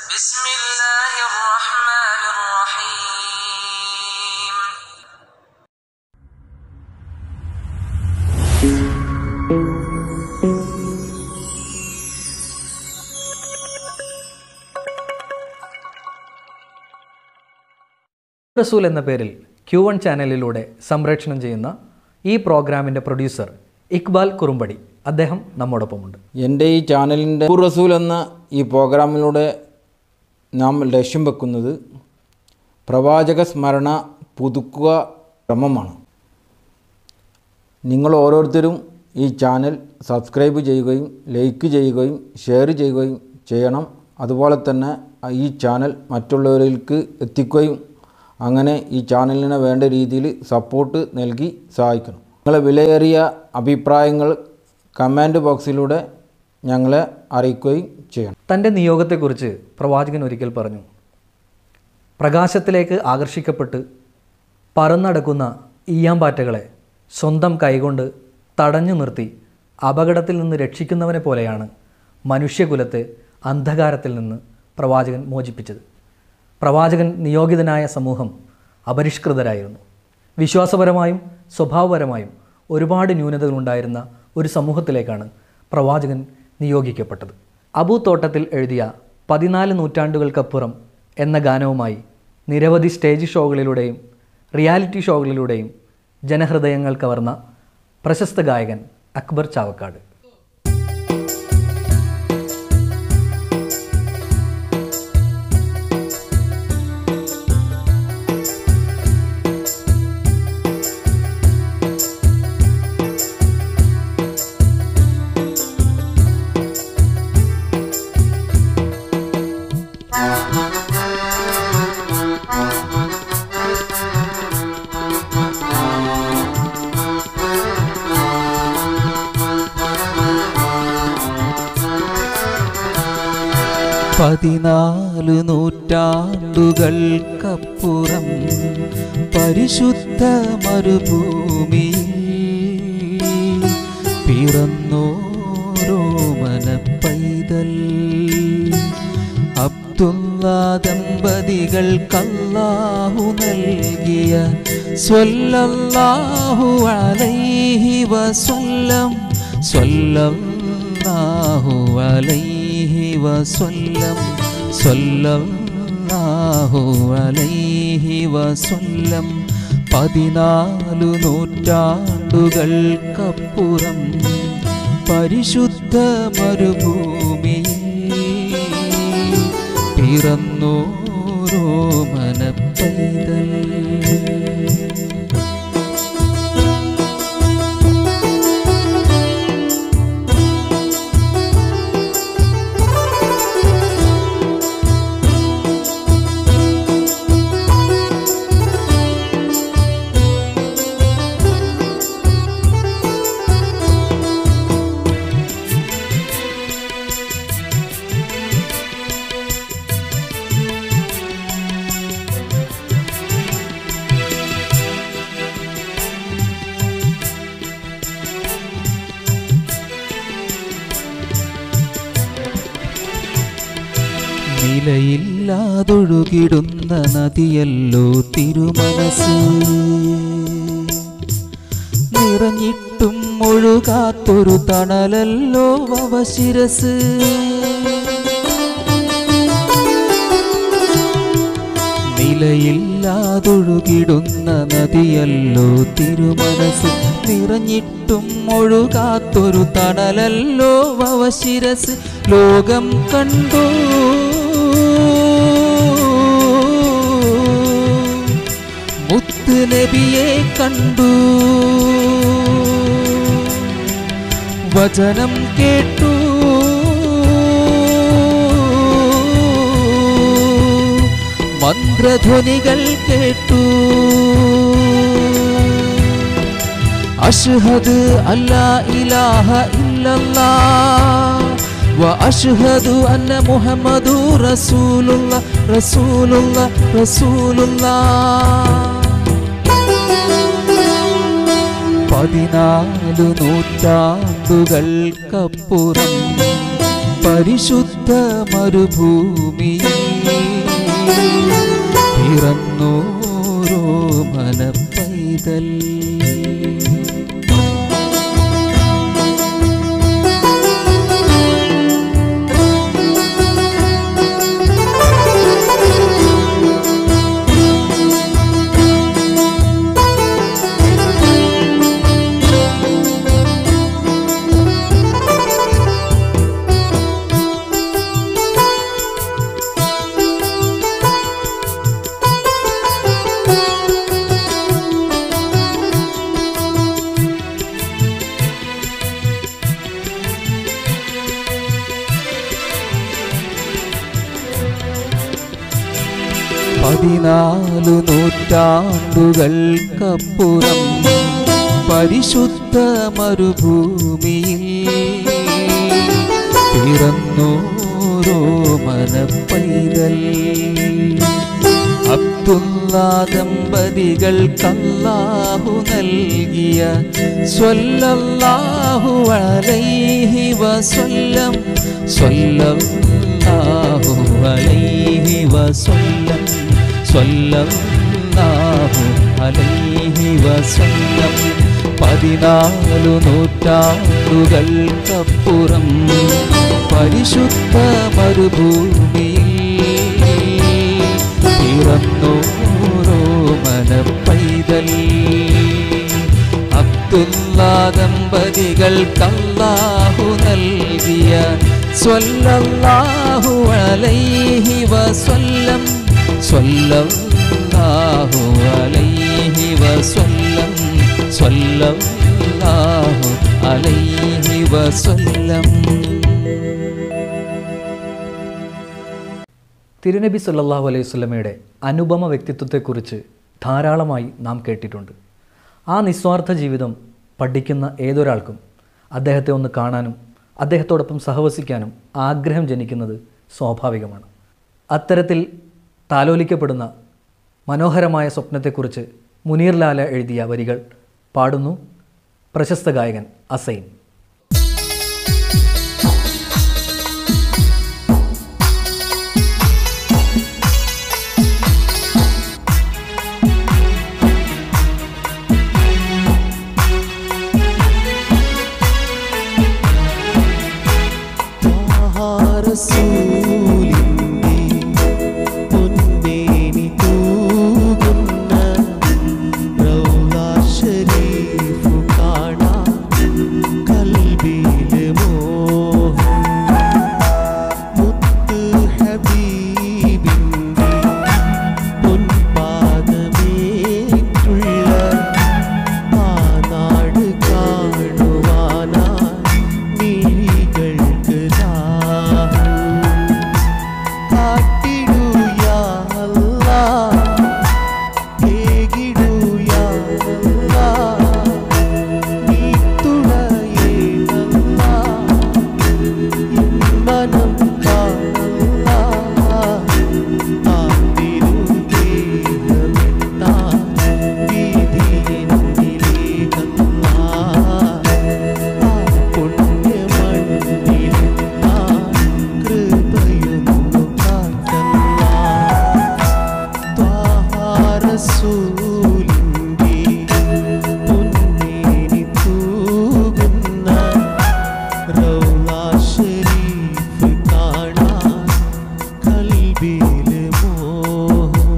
بسم الله الرحمن الرحيم റസൂൽ എന്ന പേരിൽ ക്യു വൺ ചാനലിലൂടെ സംപ്രേഷണം ചെയ്യുന്ന ഈ പ്രോഗ്രാമിൻ്റെ പ്രൊഡ്യൂസർ ഇക്ബാൽ കുറുമ്പടി അദ്ദേഹം നമ്മോടൊപ്പമുണ്ട് എൻ്റെ ഈ ചാനലിൻ്റെ റസൂൽ എന്ന ഈ പ്രോഗ്രാമിലൂടെ നാം ലക്ഷ്യം വെക്കുന്നത് പ്രവാചക സ്മരണ പുതുക്കുക ക്രമമാണ് നിങ്ങൾ ഓരോരുത്തരും ഈ ചാനൽ സബ്സ്ക്രൈബ് ചെയ്യുകയും ലൈക്ക് ചെയ്യുകയും ഷെയർ ചെയ്യുകയും ചെയ്യണം അതുപോലെ തന്നെ ഈ ചാനൽ മറ്റുള്ളവരിലേക്ക് എത്തിക്കുകയും അങ്ങനെ ഈ ചാനലിന് വേണ്ട രീതിയിൽ സപ്പോർട്ട് നൽകി സഹായിക്കണം നിങ്ങളെ വിലയേറിയ അഭിപ്രായങ്ങൾ കമൻറ്റ് ബോക്സിലൂടെ ഞങ്ങളെ അറിയിക്കുകയും ചെയ്യണം തൻ്റെ നിയോഗത്തെക്കുറിച്ച് പ്രവാചകൻ ഒരിക്കൽ പറഞ്ഞു പ്രകാശത്തിലേക്ക് ആകർഷിക്കപ്പെട്ട് പറന്നടക്കുന്ന ഈയാമ്പാറ്റകളെ സ്വന്തം കൈകൊണ്ട് തടഞ്ഞു നിർത്തി അപകടത്തിൽ നിന്ന് രക്ഷിക്കുന്നവനെ പോലെയാണ് മനുഷ്യകുലത്തെ അന്ധകാരത്തിൽ നിന്ന് പ്രവാചകൻ മോചിപ്പിച്ചത് പ്രവാചകൻ നിയോഗിതനായ സമൂഹം അപരിഷ്കൃതരായിരുന്നു വിശ്വാസപരമായും സ്വഭാവപരമായും ഒരുപാട് ന്യൂനതകളുണ്ടായിരുന്ന ഒരു സമൂഹത്തിലേക്കാണ് പ്രവാചകൻ നിയോഗിക്കപ്പെട്ടത് അബു തോട്ടത്തിൽ എഴുതിയ പതിനാല് നൂറ്റാണ്ടുകൾക്കപ്പുറം എന്ന ഗാനവുമായി നിരവധി സ്റ്റേജ് ഷോകളിലൂടെയും റിയാലിറ്റി ഷോകളിലൂടെയും ജനഹൃദയങ്ങൾ കവർന്ന പ്രശസ്ത ഗായകൻ അക്ബർ ചാവക്കാട് പതിനാല് നൂറ്റാണ്ടുകൾക്കപ്പുറം പരിശുദ്ധ മരുഭൂമിയിൽ പിറന്നോരോ മനപ്പൈതൽ അബ്ദുള്ള ദമ്പതികൾക്കല്ലാഹു നൽകിയ സ്വല്ലല്ലാഹു അലൈഹി വസല്ലം സ്വല്ലല്ലാഹു അലൈഹി വസല്ലം സ്വല്ലല്ലാഹു അലൈഹി വസല്ലം പതിനാലു നൂറ്റാണ്ടുകൾക്കപ്പുറം പരിശുദ്ധ മരുഭൂമിയിൽ പിറന്നോരോ മനപ്പൈതൽ നിലയില്ലാതൊഴുകിടുന്ന നദിയല്ലോ തിരുമനസ് നിറഞ്ഞിട്ടും ഒഴുകാത്തൊരു തണലല്ലോ വവശിരസ് നിലയില്ലാതൊഴുകിടുന്ന നദിയല്ലോ തിരുമനസ് നിറഞ്ഞിട്ടും ഒഴുകാത്തൊരു തണലല്ലോ വവശിരസ് ലോകം കണ്ടു മുത്ത് നബിയെ കണ്ടു വചനം കേട്ടു മന്ത്രധ്വനികൾ കേട്ടു അഷ്ഹദ് അല്ലാ ഇലാഹ ഇല്ലല്ലാ وأشهد أن محمد رسول الله رسول الله رسول الله പതിനാല് നൂറ്റാണ്ടുകൾക്കപ്പുറം പരിശുദ്ധ പരിശുദ്ധ മരുഭൂമിയിൽ പിറന്നോരോ മനപ്പൈതൽ പതിനാലു നൂറ്റാണ്ടുകൾക്കപ്പുറം പരിശുദ്ധ മരുഭൂമിയിൽ പിറന്നോരോ മനപ്പൈതൽ അബ്ദുള്ള ദമ്പതികൾക്കല്ലാഹു നൽകിയ സ്വല്ലല്ലാഹു അലൈഹി വസല്ലം സ്വല്ലല്ലാഹു അലൈഹി വസല്ലം സ്വല്ലല്ലാഹു അലൈഹി വസല്ലം പതിനാലു നൂറ്റാണ്ടുകൾക്കപ്പുറം പരിശുദ്ധ മരുഭൂമിയിൽ പിറന്നോരോ മനപ്പൈതൽ അബ്ദുള്ള ദമ്പതികൾക്കല്ലാഹു നൽകിയ സ്വല്ലല്ലാഹു അലൈഹി വസല്ലം സ്വല്ലല്ലാഹു അലൈഹി വസല്ലം സ്വല്ലല്ലാഹു അലൈഹി വസല്ലം തിരുനബി സല്ലല്ലാഹു അലൈഹി സ്വലമയുടെ അനുപമ വ്യക്തിത്വത്തെക്കുറിച്ച് ധാരാളമായി നാം കേട്ടിട്ടുണ്ട് ആ നിസ്വാർത്ഥ ജീവിതം പഠിക്കുന്ന ഏതൊരാൾക്കും അദ്ദേഹത്തെ ഒന്ന് കാണാനും അദ്ദേഹത്തോടൊപ്പം സഹവസിക്കാനും ആഗ്രഹം ജനിക്കുന്നത് സ്വാഭാവികമാണ് അത്തരത്തിൽ താലോലിക്കപ്പെടുന്ന മനോഹരമായ സ്വപ്നത്തെക്കുറിച്ച് മുനീർ ലാല എഴുതിയ വരികൾ പാടുന്നു പ്രശസ്ത ഗായകൻ അസൈൻ റസൂലിന്റെ പൊന്നേനി തൂകുന്ന റൗള ശരീഫ് കാണാൻ കൽബില് മോഹം മുത്ത് ഹബീബിന്റെ പൊൻപാദമേറ്റുള്ള ആ നാട് കാണുവാനായി മിഴികൾക്ക് ദാഹം കാട്ടിടൂ യാ അല്ലാഹ് ഏകിടൂ യാ അല്ലാഹ് നീ തുണയേണല്ലാഹ് മനം കാണല്ലാഹ് ആ തിരുദേഹമെത്താ വിധിയെന്നിലേക്കല്ലാഹ് ആ പുണ്യമണ്ണിലെത്താ കൃപയൊന്നു കാട്ടല്ലാഹ് ത്വാഹാരസൂലിന്റെ പൊന്നേനി തൂകുന്ന റൗള ശരീഫ് കാണാൻ കൽബില് മോഹം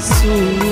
റസൂൽ